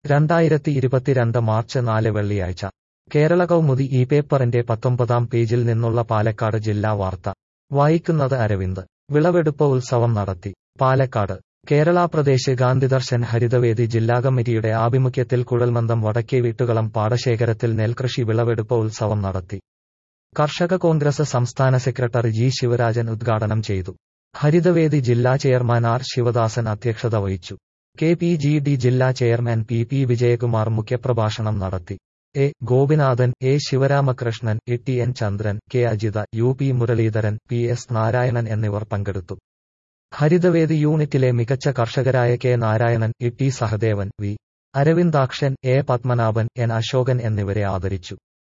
രണ്ടായിരത്തി ഇരുപത്തിരണ്ട് മാർച്ച് നാല് വെള്ളിയാഴ്ച കേരള കൗമുദി ഈ പേപ്പറിന്റെ പത്തൊമ്പതാം പേജിൽ നിന്നുള്ള പാലക്കാട് ജില്ലാ വാർത്ത വായിക്കുന്നത് അരവിന്ദ് വിളവെടുപ്പ് ഉത്സവം നടത്തി പാലക്കാട് കേരള പ്രദേശ് ഗാന്ധിദർശൻ ഹരിതവേദി ജില്ലാ കമ്മിറ്റിയുടെ ആഭിമുഖ്യത്തിൽ കുഴൽമന്ദം വടക്കേ വീട്ടുകളം പാടശേഖരത്തിൽ നെൽകൃഷി വിളവെടുപ്പ് ഉത്സവം നടത്തി കർഷക കോൺഗ്രസ് സംസ്ഥാന സെക്രട്ടറി ജി ശിവരാജൻ ഉദ്ഘാടനം ചെയ്തു ഹരിതവേദി ജില്ലാ ചെയർമാൻ ആർ ശിവദാസൻ അധ്യക്ഷത വഹിച്ചു കെ പി ജി ഡി ജില്ലാ ചെയർമാൻ പി പി വിജയകുമാർ മുഖ്യപ്രഭാഷണം നടത്തി A Gopinathan A Sivaramakrishnan E T N Chandran K Ajitha U P Muraleedharan P S Narayanan എന്നിവർ പങ്കെടുത്തു ഹരിതവേദി യൂണിറ്റിലെ മികച്ച കർഷകരായ K Narayanan E T Sahadevan V Aravindakshan A Padmanabhan N Asokan എന്നിവരെ ആദരിച്ചു